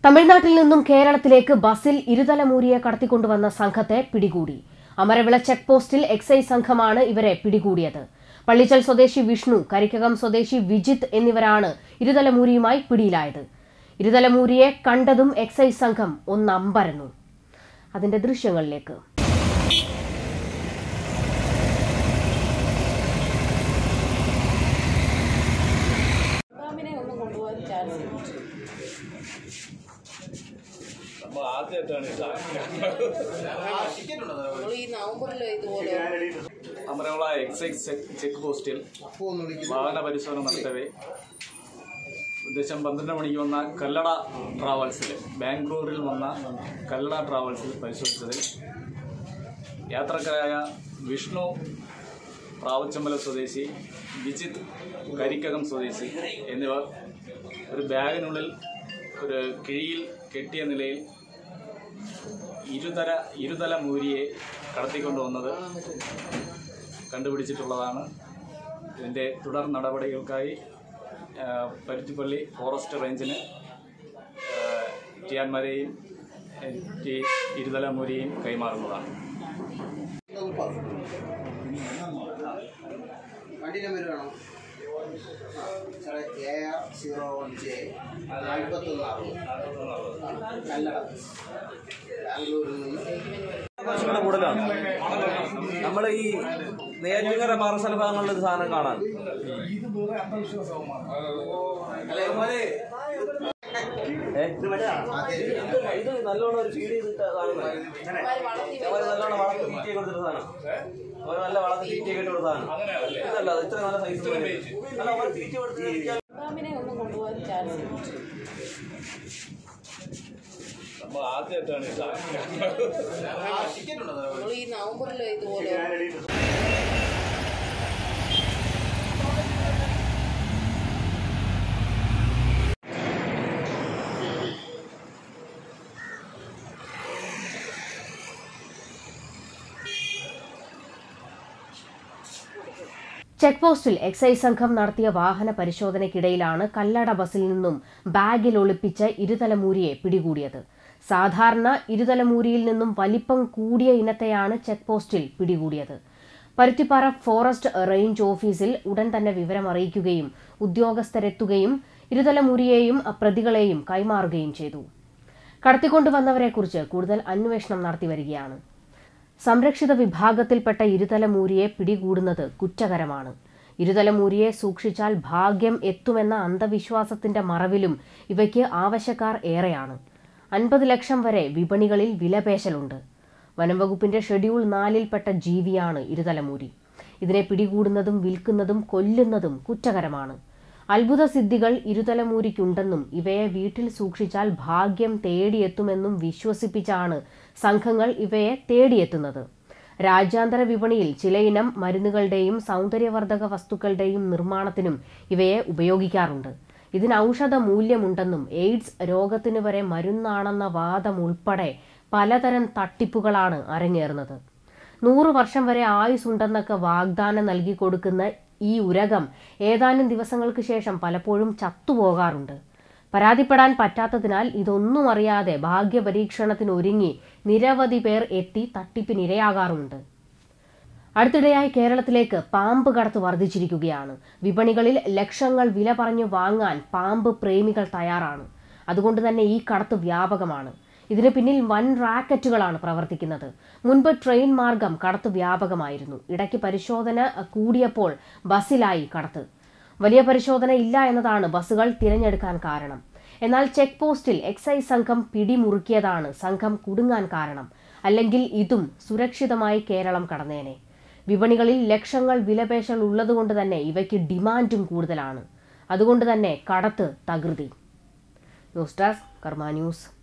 തമിഴ്നാട്ടിൽ നിന്നും കേരളത്തിലേക്ക് ബസ്സിൽ ഇരുതലമൂരിയെ കടത്തിക്കൊണ്ടുവന്ന സംഘത്തെ പിടികൂടി അമരവിള ചെക്ക് പോസ്റ്റിൽ എക്സൈസ് സംഘമാണ് ഇവരെ പിടികൂടിയത് പള്ളിച്ചൽ സ്വദേശി വിഷ്ണു കരിക്കകം സ്വദേശി വിജിത്ത് എന്നിവരാണ് ഇരുതലമൂരിയുമായി പിടിയിലായത് ഇരുതലമൂരിയെ കണ്ടതും എക്സൈസ് സംഘം ഒന്നമ്പരന്നു അതിന്റെ ദൃശ്യങ്ങളിലേക്ക് ഇമാമിനെ ഒന്നും കൊണ്ടുപോകാൻ ചാൻസ് ഇല്ല നമ്മൾ ആദ്യമായിട്ടാണ് ഈ സാധനം നമ്മൾ ഈ നവംബറിൽ ഇതുപോലെ അമരവിള എക്സൈസ് ചെക്ക് ചെക്ക് പോസ്റ്റിൽ വാഹന പരിശോധന നടത്തവേ ഉദ്ദേശം പന്ത്രണ്ട് മണിക്ക് വന്ന കല്ലട ട്രാവൽസിൽ ബാംഗ്ലൂരിൽ വന്ന കല്ലട ട്രാവൽസിൽ പരിശോധിച്ചതിൽ യാത്രക്കാരായ വിഷ്ണു പ്രാവച്ചമ്പല സ്വദേശി വിജിത്ത് കരിക്കകം സ്വദേശി എന്നിവർ ഒരു ബാഗിനുള്ളിൽ ഒരു കിഴിയിൽ കെട്ടിയ നിലയിൽ ഇരുതല ഇരുതല മൂരിയെ കടത്തിക്കൊണ്ടുവന്നത് കണ്ടുപിടിച്ചിട്ടുള്ളതാണ് ഇതിൻ്റെ തുടർ നടപടികൾക്കായി ആ, പരുത്തിപ്പള്ളി ഫോറസ്റ്റ് റേഞ്ചിന് ആ, ടിയാൻമരയും ആ, ടി ഇരുതല മൂരിയും കൈമാറുന്നതാണ് വണ്ടി നമ്പർ വേണം സാറേ A R zero one J നാൽപ്പത്തൊന്ന് അറുപത് കല്ലട ബാംഗ്ലൂരിൽ നിന്ന് കുറച്ചുകൂടെ കൂടുതലാണ് നമ്മൾ ഈ നെയ്യാറ്റിൻകര പാറസ്ഥല ഭാഗങ്ങളിൽ ഇത് സാധനം കാണാൻ ഏ? ഇത് നല്ലോണം ഒരു ഫീഡ് ചെയ്തിട്ട് സാധനം അവര് നല്ലോണം വളർത്തി തീറ്റയൊക്കെ കൊടുത്തിട്ട് സാധനം അവര് നല്ല വളർത്തി തീറ്റയൊക്കെ ഇട്ട് കൊടുത്ത സാധനം ഇതല്ല അത് ഇത്ര നല്ല സൈസ് അല്ല അവർ തീറ്റ കൊടുത്ത് കഴിക്കാൻ ഇമാമിനെ ഒന്നും കൊണ്ടുപോകാൻ ചാൻസ് ഇല്ല നമ്മൾ ആദ്യമായിട്ടാണ് ഈ സാധനം നമ്മൾ ഈ നവംബറിൽ ഇതുപോലെ ചെക്ക് പോസ്റ്റിൽ എക്സൈസ് സംഘം നടത്തിയ വാഹന പരിശോധനയ്ക്കിടയിലാണ് കല്ലട ബസ്സിൽ നിന്നും ബാഗിൽ ഒളിപ്പിച്ച ഇരുതലമൂരിയെ പിടികൂടിയത് സാധാരണ ഇരുതലമൂരിയിൽ നിന്നും വലിപ്പം കൂടിയ ഇനത്തെയാണ് ചെക്ക് പോസ്റ്റിൽ പിടികൂടിയത് പരുത്തിപ്പാറ ഫോറസ്റ്റ് റേഞ്ച് ഓഫീസിൽ ഉടൻ തന്നെ വിവരം അറിയിക്കുകയും ഉദ്യോഗസ്ഥരെത്തുകയും ഇരുതലമൂരിയെയും പ്രതികളെയും കൈമാറുകയും ചെയ്തു കടത്തിക്കൊണ്ടുവന്നവരെക്കുറിച്ച് കൂടുതൽ അന്വേഷണം നടത്തി വരികയാണ് സംരക്ഷിത വിഭാഗത്തിൽപ്പെട്ട ഇരുതലമൂരിയെ പിടികൂടുന്നത് കുറ്റകരമാണ് ഇരുതലമൂരിയെ സൂക്ഷിച്ചാൽ ഭാഗ്യം എത്തുമെന്ന അന്ധവിശ്വാസത്തിന്റെ മറവിലും ഇവയ്ക്ക് ആവശ്യക്കാർ ഏറെയാണ് അൻപത് ലക്ഷം വരെ വിപണികളിൽ വിലപേശലുണ്ട് വനംവകുപ്പിന്റെ ഷെഡ്യൂൾ നാലിൽപ്പെട്ട ജീവിയാണ് ഇരുതലമൂരി ഇതിനെ പിടികൂടുന്നതും വിൽക്കുന്നതും കൊല്ലുന്നതും കുറ്റകരമാണ് അത്ഭുത സിദ്ധികൾ ഇരുതലമൂരിക്കുണ്ടെന്നും ഇവയെ വീട്ടിൽ സൂക്ഷിച്ചാൽ ഭാഗ്യം തേടിയെത്തുമെന്നും വിശ്വസിപ്പിച്ചാണ് സംഘങ്ങൾ ഇവയെ തേടിയെത്തുന്നത് രാജ്യാന്തര വിപണിയിൽ ചിലയിനം മരുന്നുകളുടെയും സൗന്ദര്യവർദ്ധക വസ്തുക്കളുടെയും നിർമ്മാണത്തിനും ഇവയെ ഉപയോഗിക്കാറുണ്ട് ഇതിന് ഔഷധ മൂല്യമുണ്ടെന്നും എയ്ഡ്സ് രോഗത്തിന് വരെ മരുന്നാണെന്ന വാദം ഉൾപ്പെടെ പലതരം തട്ടിപ്പുകളാണ് അരങ്ങേറുന്നത് നൂറ് വർഷം വരെ ആയുസ്സുണ്ടെന്നൊക്കെ വാഗ്ദാനം നൽകി കൊടുക്കുന്ന ഈ ഉരകം ഏതാനും ദിവസങ്ങൾക്ക് ശേഷം പലപ്പോഴും ചത്തുപോകാറുണ്ട് പരാതിപ്പെടാൻ പറ്റാത്തതിനാൽ ഇതൊന്നും അറിയാതെ ഭാഗ്യപരീക്ഷണത്തിന് ഒരുങ്ങി നിരവധി പേർ എത്തി തട്ടിപ്പിനിരയാകാറുമുണ്ട് അടുത്തിടെയായി കേരളത്തിലേക്ക് പാമ്പ് കടത്ത് വർദ്ധിച്ചിരിക്കുകയാണ് വിപണികളിൽ ലക്ഷങ്ങൾ വില പറഞ്ഞു വാങ്ങാൻ പാമ്പ് പ്രേമികൾ തയ്യാറാണ് അതുകൊണ്ട് തന്നെ ഈ കടത്ത് വ്യാപകമാണ് ഇതിന് പിന്നിൽ വൻ റാക്കറ്റുകളാണ് പ്രവർത്തിക്കുന്നത് മുൻപ് ട്രെയിൻ മാർഗം കടത്ത് വ്യാപകമായിരുന്നു ഇടയ്ക്ക് പരിശോധന കൂടിയപ്പോൾ ബസ്സിലായി കടത്ത് വലിയ പരിശോധന ഇല്ല എന്നതാണ് ബസ്സുകൾ തിരഞ്ഞെടുക്കാൻ കാരണം എന്നാൽ ചെക്ക് പോസ്റ്റിൽ എക്സൈസ് സംഘം പിടിമുറുക്കിയതാണ് സംഘം കുടുങ്ങാൻ കാരണം അല്ലെങ്കിൽ ഇതും സുരക്ഷിതമായി കേരളം കടന്നേനെ വിപണികളിൽ ലക്ഷങ്ങൾ വിലപേശൽ ഉള്ളതുകൊണ്ട് തന്നെ ഇവയ്ക്ക് ഡിമാൻഡും കൂടുതലാണ് അതുകൊണ്ട് തന്നെ കടത്ത് തകൃതി ന്യൂസ് ഡെസ്ക് കർമ്മ ന്യൂസ്